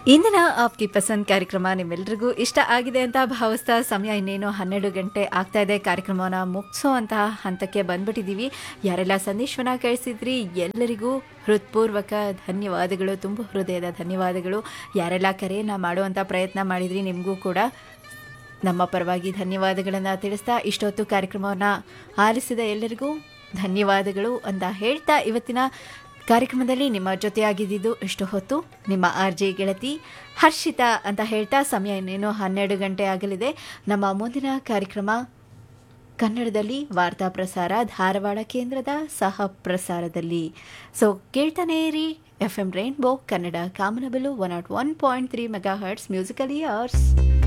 ಇಂದಿನ ಆಪ್ಕಿ ಪಸಂದ್ ಕಾರ್ಯಕ್ರಮ ನಿಮ್ಮೆಲ್ರಿಗೂ ಇಷ್ಟ ಆಗಿದೆ ಅಂತ ಭಾವಿಸ್ತಾ ಸಮಯ ಇನ್ನೇನು ಹನ್ನೆರಡು ಗಂಟೆ ಆಗ್ತಾ ಇದೆ ಕಾರ್ಯಕ್ರಮವನ್ನು ಮುಗಿಸೋವಂತಹ ಹಂತಕ್ಕೆ ಬಂದ್ಬಿಟ್ಟಿದ್ದೀವಿ ಯಾರೆಲ್ಲ ಸಂದೇಶವನ್ನ ಕಳಿಸಿದ್ರಿ ಎಲ್ಲರಿಗೂ ಹೃತ್ಪೂರ್ವಕ ಧನ್ಯವಾದಗಳು ತುಂಬ ಹೃದಯದ ಧನ್ಯವಾದಗಳು ಯಾರೆಲ್ಲ ಕರೆಯನ್ನು ಮಾಡುವಂಥ ಪ್ರಯತ್ನ ಮಾಡಿದ್ರಿ ನಿಮಗೂ ಕೂಡ ನಮ್ಮ ಪರವಾಗಿ ಧನ್ಯವಾದಗಳನ್ನು ತಿಳಿಸ್ತಾ ಇಷ್ಟೊತ್ತು ಕಾರ್ಯಕ್ರಮವನ್ನು ಆಲಿಸಿದ ಎಲ್ಲರಿಗೂ ಧನ್ಯವಾದಗಳು ಅಂತ ಹೇಳ್ತಾ ಇವತ್ತಿನ ಕಾರ್ಯಕ್ರಮದಲ್ಲಿ ನಿಮ್ಮ ಜೊತೆಯಾಗಿದ್ದು ಇಷ್ಟು ಹೊತ್ತು ನಿಮ್ಮ ಆರ್ ಜೆ ಗೆಳತಿ ಹರ್ಷಿತಾ ಅಂತ ಹೇಳ್ತಾ ಸಮಯ ಇನ್ನೇನು ಹನ್ನೆರಡು ಗಂಟೆ ಆಗಲಿದೆ ನಮ್ಮ ಮುಂದಿನ ಕಾರ್ಯಕ್ರಮ ಕನ್ನಡದಲ್ಲಿ ವಾರ್ತಾ ಪ್ರಸಾರ ಧಾರವಾಡ ಕೇಂದ್ರದ ಸಹ ಪ್ರಸಾರದಲ್ಲಿ ಸೊ ಕೇಳ್ತಾನೆ ಇರಿ ಎಫ್ ಎಂ ರೈನ್ಬೋ ಕನ್ನಡ ಕಾಮನಬಿಲು one nought one point three megahertz musical ears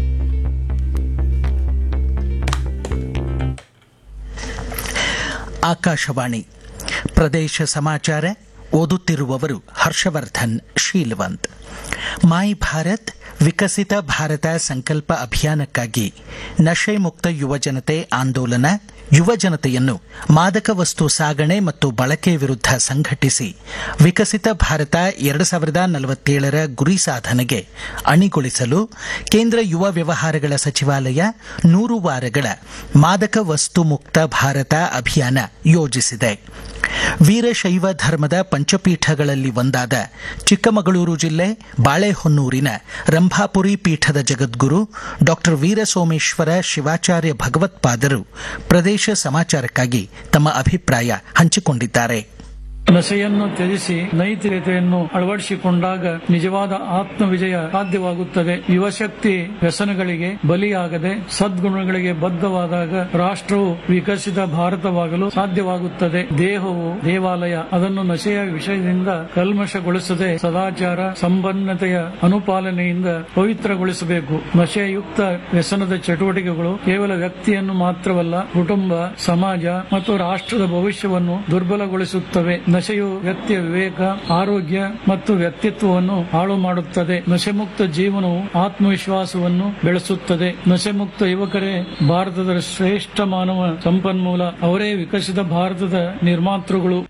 Akashvani ಪ್ರದೇಶ ಸಮಾಚಾರ ಓದುತ್ತಿರುವವರು ಹರ್ಷವರ್ಧನ್ ಶೀಲವಂತ್ ಮೈ ಭಾರತ್ ವಿಕಸಿತ ಭಾರತ ಸಂಕಲ್ಪ ಅಭಿಯಾನಕ್ಕಾಗಿ ನಶೆ ಮುಕ್ತ ಯುವಜನತೆ ಆಂದೋಲನ ಯುವಜನತೆಯನ್ನು ಮಾದಕ ವಸ್ತು ಸಾಗಣೆ ಮತ್ತು ಬಳಕೆ ವಿರುದ್ಧ ಸಂಘಟಿಸಿ ವಿಕಸಿತ ಭಾರತ ಎರಡು ಸಾವಿರದ ನಲವತ್ತೇಳರ ಗುರಿ ಸಾಧನೆಗೆ ಅಣಿಗೊಳಿಸಲು ಕೇಂದ್ರ ಯುವ ವ್ಯವಹಾರಗಳ ಸಚಿವಾಲಯ ನೂರು ವಾರಗಳ ಮಾದಕ ವಸ್ತು ಮುಕ್ತ ಭಾರತ ಅಭಿಯಾನ ಯೋಜಿಸಿದೆ ವೀರಶೈವ ಧರ್ಮದ ಪಂಚಪೀಠಗಳಲ್ಲಿ ಒಂದಾದ ಚಿಕ್ಕಮಗಳೂರು ಜಿಲ್ಲೆ ಬಾಳೆಹೊನ್ನೂರಿನ ರಂಭಾಪುರಿ ಪೀಠದ ಜಗದ್ಗುರು ಡಾಕ್ಟರ್ ವೀರಸೋಮೇಶ್ವರ ಶಿವಾಚಾರ್ಯ ಭಗವತ್ಪಾದರು ಪ್ರದೇಶ ಸಮಾಚಾರಕ್ಕಾಗಿ ತಮ್ಮ ಅಭಿಪ್ರಾಯ ಹಂಚಿಕೊಂಡಿದ್ದಾರೆ ನಶೆಯನ್ನು ತ್ಯಜಿಸಿ ನೈತಿಕತೆಯನ್ನು ಅಳವಡಿಸಿಕೊಂಡಾಗ ನಿಜವಾದ ಆತ್ಮವಿಜಯ ಸಾಧ್ಯವಾಗುತ್ತದೆ ಯುವಶಕ್ತಿ ವ್ಯಸನಗಳಿಗೆ ಬಲಿಯಾಗದೆ ಸದ್ಗುಣಗಳಿಗೆ ಬದ್ಧವಾದಾಗ ರಾಷ್ಟ್ರವು ವಿಕಸಿತ ಭಾರತವಾಗಲು ಸಾಧ್ಯವಾಗುತ್ತದೆ ದೇಹವು ದೇವಾಲಯ ಅದನ್ನು ನಶೆಯ ವಿಷಯದಿಂದ ಕಲ್ಮಶಗೊಳಿಸದೆ ಸದಾಚಾರ ಸಂಪನ್ನತೆಯ ಅನುಪಾಲನೆಯಿಂದ ಪವಿತ್ರಗೊಳಿಸಬೇಕು ನಶೆಯುಕ್ತ ವ್ಯಸನದ ಚಟುವಟಿಕೆಗಳು ಕೇವಲ ವ್ಯಕ್ತಿಯನ್ನು ಮಾತ್ರವಲ್ಲ ಕುಟುಂಬ ಸಮಾಜ ಮತ್ತು ರಾಷ್ಟ್ರದ ಭವಿಷ್ಯವನ್ನು ದುರ್ಬಲಗೊಳಿಸುತ್ತವೆ ನಶೆಯು ವ್ಯಕ್ತಿಯ ವಿವೇಕ ಆರೋಗ್ಯ ಮತ್ತು ವ್ಯಕ್ತಿತ್ವವನ್ನು ಹಾಳು ಮಾಡುತ್ತದೆ ನಶೆಮುಕ್ತ ಜೀವನವು ಆತ್ಮವಿಶ್ವಾಸವನ್ನು ಬೆಳೆಸುತ್ತದೆ ನಶೆಮುಕ್ತ ಯುವಕರೇ ಭಾರತದ ಶ್ರೇಷ್ಠ ಮಾನವ ಸಂಪನ್ಮೂಲ ಅವರೇ ವಿಕಸಿತ ಭಾರತದ ನಿರ್ಮಾತೃಗಳು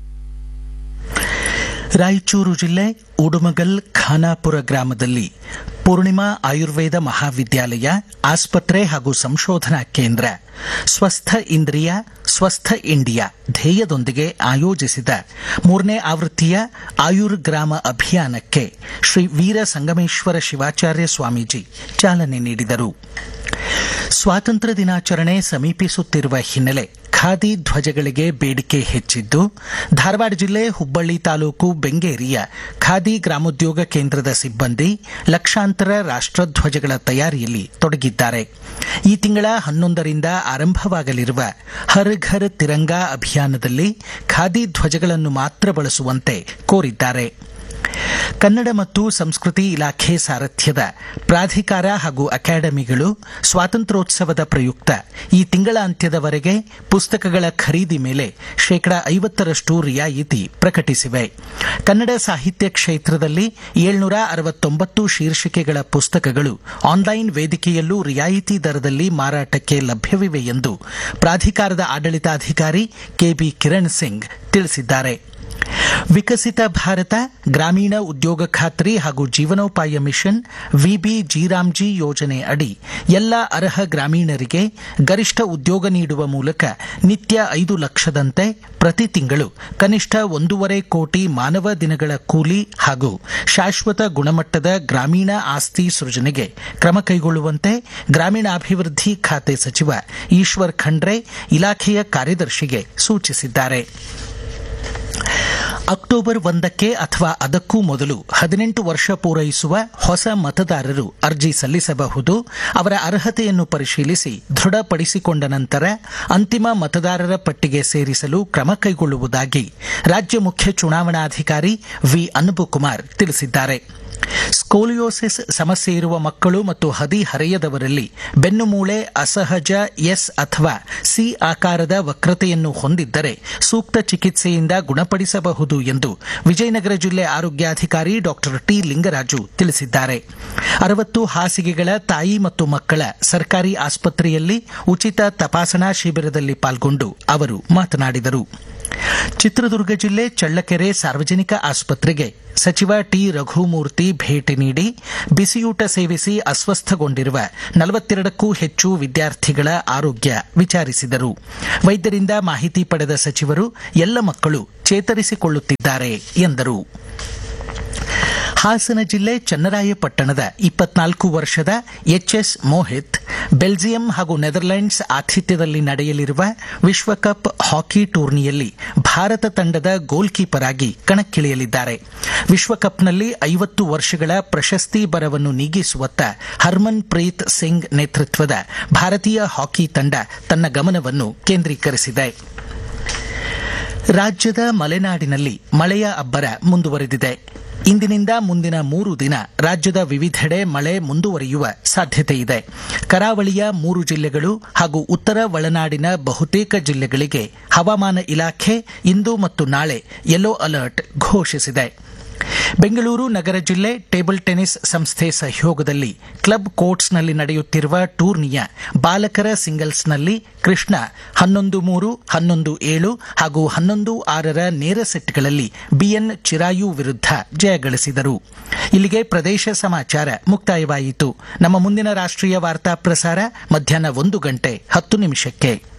ರಾಯಚೂರು ಜಿಲ್ಲೆ ಉಡುಮಗಲ್ ಖಾನಾಪುರ ಗ್ರಾಮದಲ್ಲಿ ಪೂರ್ಣಿಮಾ ಆಯುರ್ವೇದ ಮಹಾವಿದ್ಯಾಲಯ ಆಸ್ಪತ್ರೆ ಹಾಗೂ ಸಂಶೋಧನಾ ಕೇಂದ್ರ ಸ್ವಸ್ಥ ಇಂದ್ರಿಯ ಸ್ವಸ್ಥ ಇಂಡಿಯಾ ಧ್ಯೇಯದೊಂದಿಗೆ ಆಯೋಜಿಸಿದ ಮೂರನೇ ಆವೃತ್ತಿಯ ಆಯುರ್ ಗ್ರಾಮ ಅಭಿಯಾನಕ್ಕೆ ಶ್ರೀ ವೀರ ಸಂಗಮೇಶ್ವರ ಶಿವಾಚಾರ್ಯ ಸ್ವಾಮೀಜಿ ಚಾಲನೆ ನೀಡಿದರು ಸ್ವಾತಂತ್ರ್ಯ ದಿನಾಚರಣೆ ಸಮೀಪಿಸುತ್ತಿರುವ ಹಿನ್ನೆಲೆ ಖಾದಿ ಧ್ವಜಗಳಿಗೆ ಬೇಡಿಕೆ ಹೆಚ್ಚಿದ್ದು ಧಾರವಾಡ ಜಿಲ್ಲೆ ಹುಬ್ಬಳ್ಳಿ ತಾಲೂಕು ಬೆಂಗೇರಿಯ ಖಾದಿ ಗ್ರಾಮೋದ್ಯೋಗ ಕೇಂದ್ರದ ಸಿಬ್ಬಂದಿ ಲಕ್ಷಾಂತರ ರಾಷ್ಟ್ರಧ್ವಜಗಳ ತಯಾರಿಯಲ್ಲಿ ತೊಡಗಿದ್ದಾರೆ ಈ ತಿಂಗಳ ಹನ್ನೊಂದರಿಂದ ಆರಂಭವಾಗಲಿರುವ ಹರ್ ಘರ್ ತಿರಂಗಾ ಅಭಿಯಾನದಲ್ಲಿ ಖಾದಿ ಧ್ವಜಗಳನ್ನು ಮಾತ್ರ ಬಳಸುವಂತೆ ಕೋರಿದ್ದಾರೆ ಕನ್ನಡ ಮತ್ತು ಸಂಸ್ಕೃತಿ ಇಲಾಖೆ ಸಾರಥ್ಯದ ಪ್ರಾಧಿಕಾರ ಹಾಗೂ ಅಕಾಡೆಮಿಗಳು ಸ್ವಾತಂತ್ರ್ಯೋತ್ಸವದ ಪ್ರಯುಕ್ತ ಈ ತಿಂಗಳ ಅಂತ್ಯದವರೆಗೆ ಪುಸ್ತಕಗಳ ಖರೀದಿ ಮೇಲೆ ಶೇಕಡಾ ಐವತ್ತರಷ್ಟು ರಿಯಾಯಿತಿ ಪ್ರಕಟಿಸಿವೆ ಕನ್ನಡ ಸಾಹಿತ್ಯ ಕ್ಷೇತ್ರದಲ್ಲಿ ಏಳ್ನೂರ ಅರವತ್ತೊಂಬತ್ತು ಶೀರ್ಷಿಕೆಗಳ ಪುಸ್ತಕಗಳು ಆನ್ಲೈನ್ ವೇದಿಕೆಯಲ್ಲೂ ರಿಯಾಯಿತಿ ದರದಲ್ಲಿ ಮಾರಾಟಕ್ಕೆ ಲಭ್ಯವಿವೆ ಎಂದು ಪ್ರಾಧಿಕಾರದ ಆಡಳಿತಾಧಿಕಾರಿ ಕೆಬಿ ಕಿರಣ್ ಸಿಂಗ್ ತಿಳಿಸಿದ್ದಾರೆ ವಿಕಸಿತ ಭಾರತ ಗ್ರಾಮೀಣ ಉದ್ಯೋಗ ಖಾತ್ರಿ ಹಾಗೂ ಜೀವನೋಪಾಯ ಮಿಷನ್ ವಿಬಿ ಜಿರಾಮ್ಜಿ ಯೋಜನೆ ಅಡಿ ಎಲ್ಲ ಅರ್ಹ ಗ್ರಾಮೀಣರಿಗೆ ಗರಿಷ್ಠ ಉದ್ಯೋಗ ನೀಡುವ ಮೂಲಕ ನಿತ್ಯ ಐದು ಲಕ್ಷದಂತೆ ಪ್ರತಿ ತಿಂಗಳು ಕನಿಷ್ಠ ಒಂದೂವರೆ ಕೋಟಿ ಮಾನವ ದಿನಗಳ ಕೂಲಿ ಹಾಗೂ ಶಾಶ್ವತ ಗುಣಮಟ್ಟದ ಗ್ರಾಮೀಣ ಆಸ್ತಿ ಸೃಜನೆಗೆ ಕ್ರಮ ಕೈಗೊಳ್ಳುವಂತೆ ಗ್ರಾಮೀಣಾಭಿವೃದ್ಧಿ ಖಾತೆ ಸಚಿವ ಈಶ್ವರ್ ಖಂಡ್ರೆ ಇಲಾಖೆಯ ಕಾರ್ಯದರ್ಶಿಗೆ ಸೂಚಿಸಿದ್ದಾರೆ ಅಕ್ಟೋಬರ್ ಒಂದಕ್ಕೆ ಅಥವಾ ಅದಕ್ಕೂ ಮೊದಲು ಹದಿನೆಂಟು ವರ್ಷ ಪೂರೈಸುವ ಹೊಸ ಮತದಾರರು ಅರ್ಜಿ ಸಲ್ಲಿಸಬಹುದು ಅವರ ಅರ್ಹತೆಯನ್ನು ಪರಿಶೀಲಿಸಿ ದೃಢಪಡಿಸಿಕೊಂಡ ನಂತರ ಅಂತಿಮ ಮತದಾರರ ಪಟ್ಟಿಗೆ ಸೇರಿಸಲು ಕ್ರಮ ಕೈಗೊಳ್ಳುವುದಾಗಿ ರಾಜ್ಯ ಮುಖ್ಯ ಚುನಾವಣಾಧಿಕಾರಿ ವಿ ಅನ್ಬುಕುಮಾರ್ ತಿಳಿಸಿದ್ದಾರೆ ಸ್ಕೋಲಿಯೋಸಿಸ್ ಸಮಸ್ಯೆ ಇರುವ ಮಕ್ಕಳು ಮತ್ತು ಹದಿಹರೆಯದವರಲ್ಲಿ ಬೆನ್ನುಮೂಳೆ ಅಸಹಜ ಎಸ್ ಅಥವಾ ಸಿ ಆಕಾರದ ವಕ್ರತೆಯನ್ನು ಹೊಂದಿದ್ದರೆ ಸೂಕ್ತ ಚಿಕಿತ್ಸೆಯಿಂದ ಗುಣಪಡಿಸಬಹುದು ಎಂದು ವಿಜಯನಗರ ಜಿಲ್ಲೆ ಆರೋಗ್ಯಾಧಿಕಾರಿ ಡಾಕ್ಟರ್ ಟಿ ಲಿಂಗರಾಜು ತಿಳಿಸಿದ್ದಾರೆ ಅರವತ್ತು ಹಾಸಿಗೆಗಳ ತಾಯಿ ಮತ್ತು ಮಕ್ಕಳ ಸರ್ಕಾರಿ ಆಸ್ಪತ್ರೆಯಲ್ಲಿ ಉಚಿತ ತಪಾಸಣಾ ಶಿಬಿರದಲ್ಲಿ ಪಾಲ್ಗೊಂಡು ಅವರು ಮಾತನಾಡಿದರು ಚಿತ್ರದುರ್ಗ ಜಿಲ್ಲೆ ಚಳ್ಳಕೆರೆ ಸಾರ್ವಜನಿಕ ಆಸ್ಪತ್ರೆಗೆ ಸಚಿವ ಟಿ ರಘುಮೂರ್ತಿ ಭೇಟಿ ನೀಡಿ ಬಿಸಿಯೂಟ ಸೇವಿಸಿ ಅಸ್ವಸ್ಥಗೊಂಡಿರುವ ನಲವತ್ತೆರಡಕ್ಕೂ ಹೆಚ್ಚು ವಿದ್ಯಾರ್ಥಿಗಳ ಆರೋಗ್ಯ ವಿಚಾರಿಸಿದರು ವೈದ್ಯರಿಂದ ಮಾಹಿತಿ ಪಡೆದ ಸಚಿವರು ಎಲ್ಲ ಮಕ್ಕಳು ಚೇತರಿಸಿಕೊಳ್ಳುತ್ತಿದ್ದಾರೆ ಎಂದರು ಹಾಸನ ಜಿಲ್ಲೆ ಚನ್ನರಾಯಪಟ್ಟಣದ ಇಪ್ಪತ್ನಾಲ್ಕು ವರ್ಷದ ಎಚ್ಎಸ್ ಮೋಹಿತ್ ಬೆಲ್ಜಿಯಂ ಹಾಗೂ ನೆದರ್ಲೆಂಡ್ಸ್ ಆತಿಥ್ಯದಲ್ಲಿ ನಡೆಯಲಿರುವ ವಿಶ್ವಕಪ್ ಹಾಕಿ ಟೂರ್ನಿಯಲ್ಲಿ ಭಾರತ ತಂಡದ ಗೋಲ್ ಕೀಪರ್ ಆಗಿ ಕಣಕ್ಕಿಳಿಯಲಿದ್ದಾರೆ ವಿಶ್ವಕಪ್ನಲ್ಲಿ ಐವತ್ತು ವರ್ಷಗಳ ಪ್ರಶಸ್ತಿ ಬರವನ್ನು ನೀಗಿಸುವತ್ತ ಹರ್ಮನ್ ಪ್ರೀತ್ ಸಿಂಗ್ ನೇತೃತ್ವದ ಭಾರತೀಯ ಹಾಕಿ ತಂಡ ತನ್ನ ಗಮನವನ್ನು ಕೇಂದ್ರೀಕರಿಸಿದೆ ರಾಜ್ಯದ ಮಲೆನಾಡಿನಲ್ಲಿ ಮಳೆಯ ಅಬ್ಬರ ಮುಂದುವರೆದಿದೆ ಇಂದಿನಿಂದ ಮುಂದಿನ ಮೂರು ದಿನ ರಾಜ್ಯದ ವಿವಿಧೆಡೆ ಮಳೆ ಮುಂದುವರಿಯುವ ಸಾಧ್ಯತೆ ಇದೆ ಕರಾವಳಿಯ ಮೂರು ಜಿಲ್ಲೆಗಳು ಹಾಗೂ ಉತ್ತರ ಒಳನಾಡಿನ ಬಹುತೇಕ ಜಿಲ್ಲೆಗಳಿಗೆ ಹವಾಮಾನ ಇಲಾಖೆ ಇಂದು ಮತ್ತು ನಾಳೆ ಯೆಲ್ಲೋ ಅಲರ್ಟ್ ಘೋಷಿಸಿದೆ ಬೆಂಗಳೂರು ನಗರ ಜಿಲ್ಲೆ ಟೇಬಲ್ ಟೆನಿಸ್ ಸಂಸ್ಥೆ ಸಹಯೋಗದಲ್ಲಿ ಕ್ಲಬ್ ಕೋರ್ಟ್ಸ್ನಲ್ಲಿ ನಡೆಯುತ್ತಿರುವ ಟೂರ್ನಿಯ ಬಾಲಕರ ಸಿಂಗಲ್ಸ್ನಲ್ಲಿ ಕೃಷ್ಣ ಹನ್ನೊಂದು ಮೂರು ಹನ್ನೊಂದು ಏಳು ಹಾಗೂ ಹನ್ನೊಂದು ಆರರ ನೇರ ಸೆಟ್ಗಳಲ್ಲಿ ಬಿಎನ್ ಚಿರಾಯು ವಿರುದ್ಧ ಜಯಗಳಿಸಿದರು ಇಲ್ಲಿಗೆ ಪ್ರದೇಶ ಸಮಾಚಾರ ಮುಕ್ತಾಯವಾಯಿತು ನಮ್ಮ ಮುಂದಿನ ರಾಷ್ಟ್ರೀಯ ವಾರ್ತಾ ಪ್ರಸಾರ ಮಧ್ಯಾಹ್ನ ಒಂದು ಗಂಟೆ ಹತ್ತು ನಿಮಿಷಕ್ಕೆ